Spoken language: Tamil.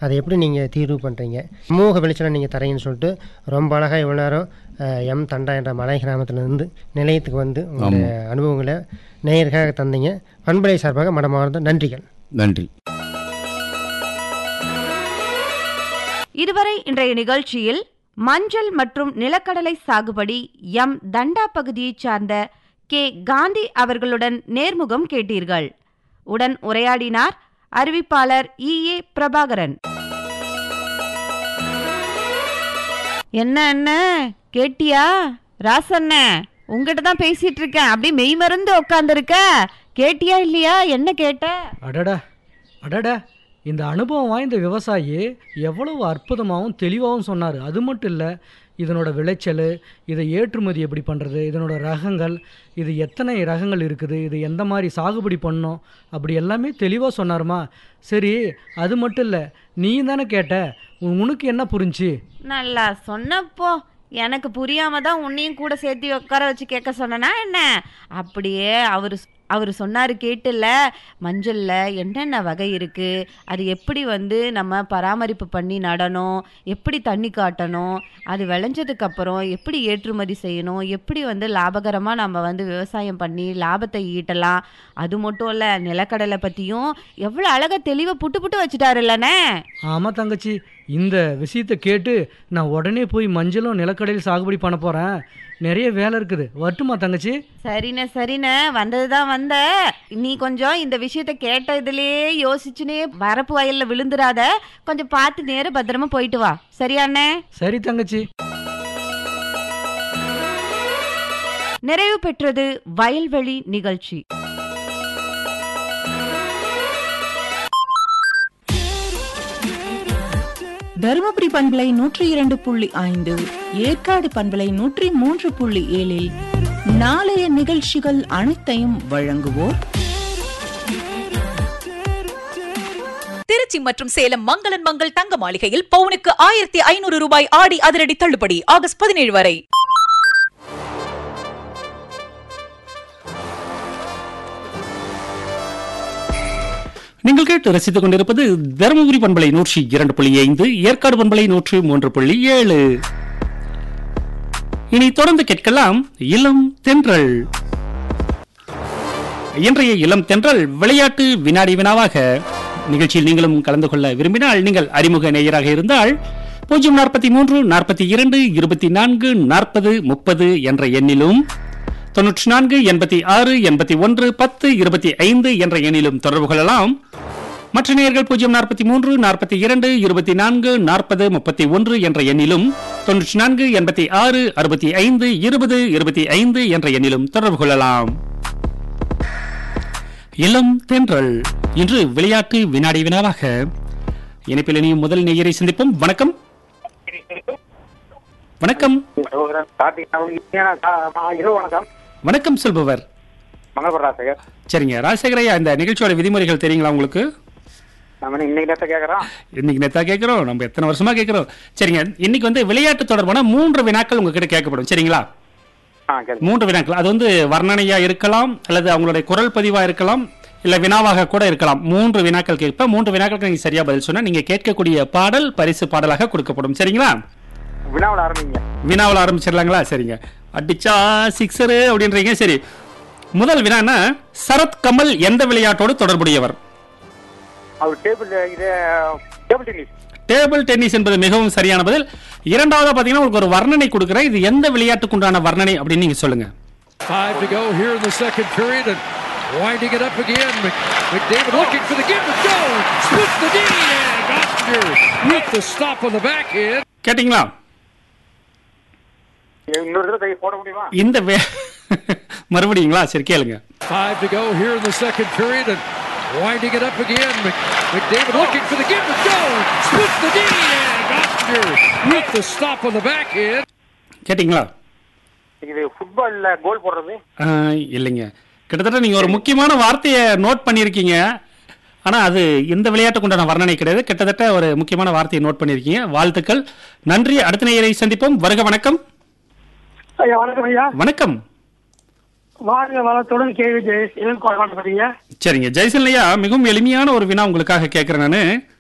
அதை எப்படி நீங்கள் தீர்வு பண்ணுறீங்க சமூக வெளிச்சம் நீங்கள் தரீங்கன்னு சொல்லிட்டு ரொம்ப அழகாக இவ்வளோ நேரம் அஹ், எம் தண்டா என்ற மலை கிராமத்திலிருந்து நிலையத்துக்கு வந்து உங்களுடைய அனுபவங்களை நேயருக்காக தந்தீங்க பண்பலை சார்பாக மனமார்ந்த நன்றிகள் நன்றி இதுவரை இன்றைய நிகழ்ச்சியில் மஞ்சள் மற்றும் நிலக்கடலை சாகுபடி எம் தண்டா பகுதியைச் சார்ந்த கே காந்தி அவர்களுடன் நேர்முகம் கேட்டீர்கள் உடன் உரையாடினார் அறிவிப்பாளர் இ ஏ பிரபாகரன் என்ன என்ன கேட்டியா ராசண்ண உங்ககிட்ட தான் பேசிட்டு இருக்கேன் அப்படியே மெய் மறந்து உட்காந்துருக்க கேட்டியா இல்லையா என்ன கேட்ட அடடா அடடா இந்த அனுபவம் வாய்ந்த விவசாயி எவ்வளவு அற்புதமாகவும் தெளிவாகவும் சொன்னார் அது மட்டும் இல்லை இதனோட விளைச்சல் இதை ஏற்றுமதி எப்படி பண்ணுறது இதனோட ரகங்கள் இது எத்தனை ரகங்கள் இருக்குது இது எந்த மாதிரி சாகுபடி பண்ணோம் அப்படி எல்லாமே தெளிவாக சொன்னாருமா சரி அது மட்டும் இல்லை நீ தானே கேட்ட உன்- உனக்கு என்ன புரிஞ்சு நல்லா சொன்னப்போ எனக்கு புரியாம தான் உன்னையும் கூட சேர்த்து உட்கார வச்சு கேட்க சொன்னனா என்ன அப்படியே அவர் அவர் சொன்னார் கேட்டுல மஞ்சள்ல என்னென்ன வகை இருக்கு அது எப்படி வந்து நம்ம பராமரிப்பு பண்ணி நடணும் எப்படி தண்ணி காட்டணும் அது விளைஞ்சதுக்கு அப்புறம் எப்படி ஏற்றுமதி செய்யணும் எப்படி வந்து லாபகரமாக நம்ம வந்து விவசாயம் பண்ணி லாபத்தை ஈட்டலாம் அது மட்டும் இல்லை நிலக்கடலை பற்றியும் எவ்வளோ அழகாக தெளிவாக புட்டு புட்டு வச்சுட்டாருல்லண்ணே ஆமாம் தங்கச்சி இந்த விஷயத்தை கேட்டு நான் உடனே போய் மஞ்சளும் நிலக்கடையில் சாகுபடி பண்ண போகிறேன் நிறைய வேலை இருக்குது வரட்டுமா தங்கச்சி சரிண்ணே சரிண்ணே வந்தது தான் வந்த நீ கொஞ்சம் இந்த விஷயத்த கேட்ட இதுலயே யோசிச்சுனே வரப்பு வயல்ல விழுந்துராத கொஞ்சம் பார்த்து நேர பத்திரமா போயிட்டு வா சரியாண்ணே சரி தங்கச்சி நிறைவு பெற்றது வயல்வெளி நிகழ்ச்சி தருமபுரி பண்பலை நூற்றி இரண்டு புள்ளி ஐந்து ஏற்காடு பண்பலை நூற்றி மூன்று புள்ளி ஏழில் நாளைய நிகழ்ச்சிகள் அனைத்தையும் வழங்குவோர் திருச்சி மற்றும் சேலம் மங்களன் மங்கள் தங்க மாளிகையில் பவுனுக்கு ஆயிரத்தி ஐநூறு ரூபாய் ஆடி அதிரடி தள்ளுபடி ஆகஸ்ட் பதினேழு வரை நீங்கள் கேட்டு ரசித்துக் கொண்டிருப்பது தருமபுரி பண்பலை நூற்றி இரண்டு புள்ளி ஐந்து ஏற்காடு பண்பலை நூற்றி மூன்று புள்ளி ஏழு இனி தொடர்ந்து கேட்கலாம் இளம் தென்றல் இன்றைய இளம் தென்றல் விளையாட்டு வினாடி வினாவாக நிகழ்ச்சியில் நீங்களும் கலந்து கொள்ள விரும்பினால் நீங்கள் அறிமுக நேயராக இருந்தால் பூஜ்ஜியம் நாற்பத்தி மூன்று நாற்பத்தி இரண்டு இருபத்தி நான்கு நாற்பது முப்பது என்ற எண்ணிலும் தொன்னூற்றி நான்கு எண்பத்தி ஆறு எண்பத்தி ஒன்று பத்து இருபத்தி ஐந்து என்ற எண்ணிலும் தொடர்பு கொள்ளலாம் மற்ற நேயர்கள் பூஜ்ஜியம் நாற்பத்தி மூன்று நாற்பத்தி இரண்டு இருபத்தி நான்கு நாற்பது முப்பத்தி ஒன்று என்ற எண்ணிலும் தொன்னூற்றி நான்கு எண்பத்தி ஆறு அறுபத்தி ஐந்து இருபது இருபத்தி ஐந்து என்ற எண்ணிலும் தொடர்பு கொள்ளலாம் இளம் தென்றல் இன்று விளையாட்டு வினாடி வினாவாக இணைப்பில் இனியும் முதல் நேயரை சந்திப்போம் வணக்கம் வணக்கம் இரவு வணக்கம் வணக்கம் சொல்பவர் மங்களபுரம் ராசகர் சரிங்க ராஜசேகரையா இந்த நிகழ்ச்சியோட விதிமுறைகள் தெரியுங்களா உங்களுக்கு நம்ம என்ன இன்னைக்கு நேரத்தை கேட்கறோம் இன்னைக்கு நேத்தா கேட்கிறோம் நம்ம எத்தனை வருஷமா கேட்கிறோம் சரிங்க இன்னைக்கு வந்து விளையாட்டு தொடர்பான மூன்று வினாக்கள் உங்ககிட்ட கேட்கப்படும் சரிங்களா ஆ கேள்வி மூன்று வினாக்கள் அது வந்து வர்ணனையா இருக்கலாம் அல்லது அவங்களுடைய குரல் பதிவா இருக்கலாம் இல்ல வினாவாக கூட இருக்கலாம் மூன்று வினாக்கள் கேட்பேன் மூன்று வினாக்களுக்கு நீங்க சரியா பதில் சொன்னா நீங்க கேட்கக்கூடிய பாடல் பரிசு பாடலாக கொடுக்கப்படும் சரிங்களா வினாவில் ஆரம்பிங்க வினாவில் ஆரம்பிச்சிடலாங்களா சரிங்க அடிச்சா சிக்ஸரு அப்படின்றீங்க சரி முதல் வினான்னா சரத் கமல் எந்த விளையாட்டோடு தொடர்புடையவர் அவர் டேபிள் இது டேபிள் டென்னிஸ் டேபிள் டென்னிஸ் என்பது மிகவும் சரியான பதில் இரண்டாவதா பாத்தீங்கன்னா உங்களுக்கு ஒரு வர்ணனை கொடுக்குறேன் இது எந்த விளையாட்டுக்கு உண்டான வர்ணனை அப்படின்னு நீங்க சொல்லுங்க Five to go here in the second period and winding it up again. Mc- McDavid looking for the give and go. Splits the D and Oster with the stop on the backhand. கேட்டிங்களா இன்னொரு தடவை போட முடியுமா இந்த வே- மறுபடியுங்களா சரி கேளுங்க Five to go here in the second period and winding it up again. Mc- McDavid looking for the give and go. Splits the D and Oster with the stop on the backhand. கேட்டிங்களா இது ஃபுட்பால்ல கோல் போடுறது ஆ, இல்லைங்க கிட்டத்தட்ட நீங்க ஒரு முக்கியமான வார்த்தையை நோட் பண்ணியிருக்கீங்க ஆனா அது இந்த விளையாட்டுக்கு உண்டான வர்ணனை கிடையாது கிட்டத்தட்ட ஒரு முக்கியமான வார்த்தையை நோட் பண்ணியிருக்கீங்க வாழ்த்துக்கள் நன்றி அடுத்த நேயரை சந்திப்போம் வருக வணக்கம் ஐயா வணக்கம் ஐயா வணக்கம் வாழ்க வளத்துடன் கேள்வி ஜெயஸ் இளம் குழந்தை பார்த்தீங்க சரிங்க ஜெய்சன்லையா மிகவும் எளிமையான ஒரு வினா உங்களுக்காக கேட்கிறேன் நான்